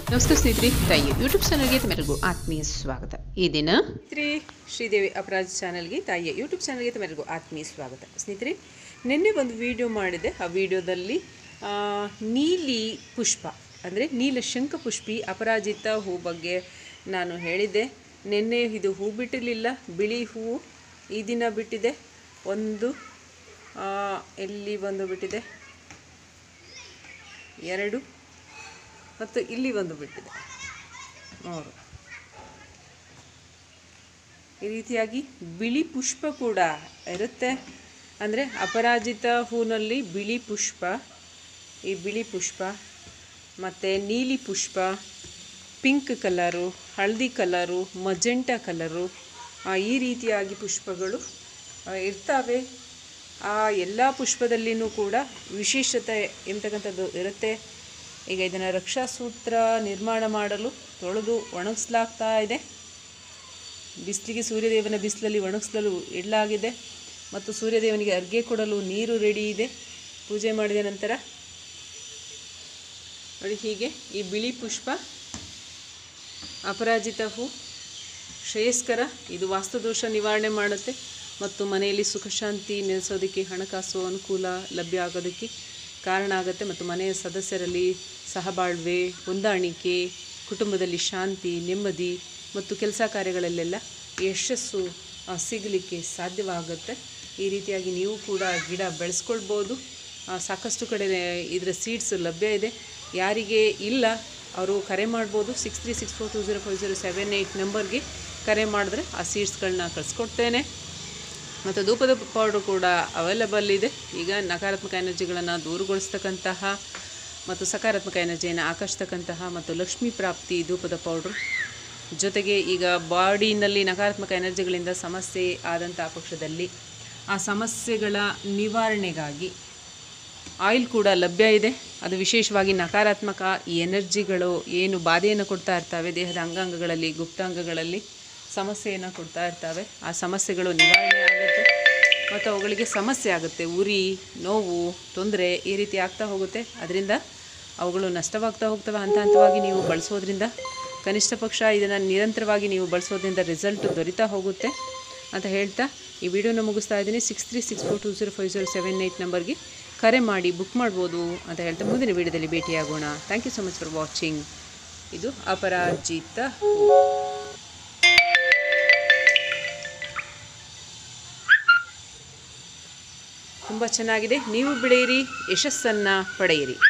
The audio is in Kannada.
ನಮಸ್ಕಾರ ಸ್ನೇಹಿತರೆ ತಾಯಿ ಯೂಟ್ಯೂಬ್ ಚಾನಲ್ಗೆ ತಮ್ಮೆಲ್ಲರಿಗೂ ಆತ್ಮೀಯ ಸ್ವಾಗತ ಈ ದಿನ ಸ್ನೇಹಿತರೆ ಶ್ರೀದೇವಿ ಅಪರಾಜ್ ಚಾನಲ್ಗೆ ತಾಯಿಯ ಯೂಟ್ಯೂಬ್ ಚಾನಲ್ಗೆ ತಮ್ಮೆಲ್ಲರಿಗೂ ಆತ್ಮೀಯ ಸ್ವಾಗತ ಸ್ನೇಹಿತರೆ ನಿನ್ನೆ ಒಂದು ವಿಡಿಯೋ ಮಾಡಿದೆ ಆ ವಿಡಿಯೋದಲ್ಲಿ ಆ, ನೀಲಿ ಪುಷ್ಪ ಅಂದರೆ ನೀಲ ಶಂಖಪುಷ್ಪಿ ಅಪರಾಜಿತ ಹೂ ಬಗ್ಗೆ ನಾನು ಹೇಳಿದ್ದೆ ನಿನ್ನೆ ಇದು ಹೂ ಬಿಟ್ಟಿರಲಿಲ್ಲ ಬಿಳಿ ಹೂವು ಈ ದಿನ ಬಿಟ್ಟಿದೆ ಒಂದು ಆ, ಎಲ್ಲಿ ಒಂದು ಬಿಟ್ಟಿದೆ ಎರಡು ಮತ್ತು ಇಲ್ಲಿ ಒಂದು ಬಿಟ್ಟಿದೆ ಮೂರು ಈ ರೀತಿಯಾಗಿ ಬಿಳಿ ಪುಷ್ಪ ಕೂಡ ಇರುತ್ತೆ ಅಂದರೆ ಅಪರಾಜಿತ ಹೂನಲ್ಲಿ ಬಿಳಿ ಪುಷ್ಪ ಈ ಬಿಳಿ ಪುಷ್ಪ ಮತ್ತು ನೀಲಿ ಪುಷ್ಪ ಪಿಂಕ್ ಕಲರು ಹಳದಿ ಕಲರು ಮಜೆಂಟಾ ಕಲರು ಆ, ಈ ರೀತಿಯಾಗಿ ಪುಷ್ಪಗಳು ಆ, ಇರ್ತವೆ ಆ ಎಲ್ಲ ಪುಷ್ಪದಲ್ಲಿನೂ ಕೂಡ ವಿಶೇಷತೆ ಎಂತಕ್ಕಂಥದ್ದು ಇರುತ್ತೆ ಈಗ ಇದನ್ನು ರಕ್ಷಾಸೂತ್ರ ನಿರ್ಮಾಣ ಮಾಡಲು ತೊಳೆದು ಒಣಗಿಸ್ಲಾಗ್ತಾ ಇದೆ ಬಿಸಿಲಿಗೆ ಸೂರ್ಯದೇವನ ಬಿಸಿಲಲ್ಲಿ ಒಣಗಿಸಲು ಇಡಲಾಗಿದೆ ಮತ್ತು ಸೂರ್ಯದೇವನಿಗೆ ಅರ್ಘ್ಯ ಕೊಡಲು ನೀರು ರೆಡಿ ಇದೆ ಪೂಜೆ ಮಾಡಿದ ನಂತರ ನೋಡಿ ಹೀಗೆ ಈ ಬಿಳಿ ಪುಷ್ಪ ಅಪರಾಜಿತ ಹೂ ಶ್ರೇಯಸ್ಕರ ಇದು ವಾಸ್ತುದೋಷ ನಿವಾರಣೆ ಮಾಡುತ್ತೆ ಮತ್ತು ಮನೆಯಲ್ಲಿ ಸುಖ ಶಾಂತಿ ನೆಲೆಸೋದಕ್ಕೆ ಹಣಕಾಸು ಅನುಕೂಲ ಲಭ್ಯ ಆಗೋದಕ್ಕೆ ಕಾರಣ ಆಗುತ್ತೆ ಮತ್ತು ಮನೆಯ ಸದಸ್ಯರಲ್ಲಿ ಸಹಬಾಳ್ವೆ ಹೊಂದಾಣಿಕೆ ಕುಟುಂಬದಲ್ಲಿ ಶಾಂತಿ ನೆಮ್ಮದಿ ಮತ್ತು ಕೆಲಸ ಕಾರ್ಯಗಳಲ್ಲೆಲ್ಲ ಯಶಸ್ಸು ಆ, ಸಿಗಲಿಕ್ಕೆ ಸಾಧ್ಯವಾಗುತ್ತೆ ಈ ರೀತಿಯಾಗಿ ನೀವು ಕೂಡ ಗಿಡ ಬೆಳೆಸ್ಕೊಳ್ಬೋದು ಆ, ಸಾಕಷ್ಟು ಕಡೆ ಇದರ ಸೀಡ್ಸ್ ಲಭ್ಯ ಇದೆ ಯಾರಿಗೆ ಇಲ್ಲ ಅವರು ಕರೆ ಮಾಡ್ಬೋದು six three six four two zero five zero seven eight ನಂಬರ್ಗೆ ಕರೆ ಮಾಡಿದ್ರೆ ಆ ಸೀಡ್ಸ್ಗಳನ್ನ ಕಳಿಸ್ಕೊಡ್ತೇನೆ ಮತ್ತು ಧೂಪದ ಪೌಡ್ರ್ ಕೂಡ ಅವೈಲಬಲ್ ಇದೆ ಈಗ ನಕಾರಾತ್ಮಕ ಎನರ್ಜಿಗಳನ್ನು ದೂರಗೊಳಿಸ್ತಕ್ಕಂತಹ ಮತ್ತು ಸಕಾರಾತ್ಮಕ ಎನರ್ಜಿಯನ್ನು ಆಕರ್ಷತಕ್ಕಂತಹ ಮತ್ತು ಲಕ್ಷ್ಮೀ ಪ್ರಾಪ್ತಿ ಧೂಪದ ಪೌಡ್ರು ಜೊತೆಗೆ ಈಗ ಬಾಡಿನಲ್ಲಿ ನಕಾರಾತ್ಮಕ ಎನರ್ಜಿಗಳಿಂದ ಸಮಸ್ಯೆ ಆದಂಥ ಪಕ್ಷದಲ್ಲಿ ಆ ಸಮಸ್ಯೆಗಳ ನಿವಾರಣೆಗಾಗಿ ಆಯಿಲ್ ಕೂಡ ಲಭ್ಯ ಇದೆ ಅದು ವಿಶೇಷವಾಗಿ ನಕಾರಾತ್ಮಕ ಈ ಎನರ್ಜಿಗಳು ಏನು ಬಾಧೆಯನ್ನು ಕೊಡ್ತಾ ಇರ್ತವೆ ದೇಹದ ಅಂಗಾಂಗಗಳಲ್ಲಿ ಗುಪ್ತಾಂಗಗಳಲ್ಲಿ ಸಮಸ್ಯೆಯನ್ನು ಕೊಡ್ತಾ ಇರ್ತವೆ ಆ ಸಮಸ್ಯೆಗಳು ನಿವಾರಣೆ ಆಗುತ್ತೆ ಮತ್ತು ಅವುಗಳಿಗೆ ಸಮಸ್ಯೆ ಆಗುತ್ತೆ ಉರಿ ನೋವು ತೊಂದರೆ ಈ ರೀತಿ ಆಗ್ತಾ ಹೋಗುತ್ತೆ ಅದರಿಂದ ಅವುಗಳು ನಷ್ಟವಾಗ್ತಾ ಹೋಗ್ತವೆ ಹಂತ ಹಂತವಾಗಿ ನೀವು ಬಳಸೋದ್ರಿಂದ ಕನಿಷ್ಠ ಪಕ್ಷ ಇದನ್ನು ನಿರಂತರವಾಗಿ ನೀವು ಬಳಸೋದ್ರಿಂದ ರಿಸಲ್ಟ್ ದೊರೀತಾ ಹೋಗುತ್ತೆ ಅಂತ ಹೇಳ್ತಾ ಈ ವಿಡಿಯೋನ ಮುಗಿಸ್ತಾ ಇದ್ದೀನಿ six three six four two zero five zero seven eight ನಂಬರ್ಗೆ ಕರೆ ಮಾಡಿ ಬುಕ್ ಮಾಡ್ಬೋದು ಅಂತ ಹೇಳ್ತಾ ಮುಂದಿನ ವಿಡಿಯೋದಲ್ಲಿ ಭೇಟಿಯಾಗೋಣ thank you so much for watching ಇದು ಅಪರಾಜಿತ ಹೂ. ತುಂಬ ಚೆನ್ನಾಗಿದೆ ನೀವು ಬೆಳೆಯಿರಿ ಯಶಸ್ಸನ್ನು ಪಡೆಯಿರಿ